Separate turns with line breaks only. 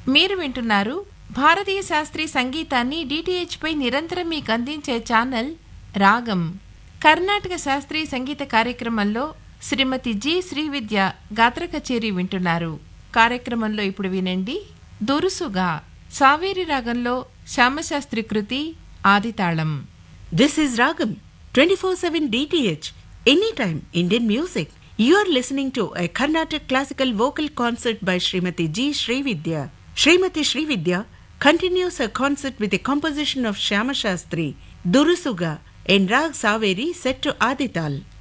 మీరు వింటున్నారు భారతీయ శాస్త్రీయ సంగీతాన్ని డిటిహెచ్ పై నిరంతరం మీకు అందించే ఛానల్ రాగం కర్ణాటక శాస్త్రీయ సంగీత కార్యక్రమంలో శ్రీమతి జి శ్రీవిద్య గాత్ర కచేరీ వింటున్నారు కార్యక్రమంలో ఇప్పుడు వినండి దురుసుగా సావేరి రాగంలో శ్యామశాస్త్రి కృతి ఆదితాళం
This is Ragam 24/7 DTH Anytime Indian Music. You are listening to a Carnatic classical vocal concert by Srimati G. Srividya. Srimati Srividya continues her concert with a composition of Shyama Shastri, Durusuga, in Rag Saveri set to Adital.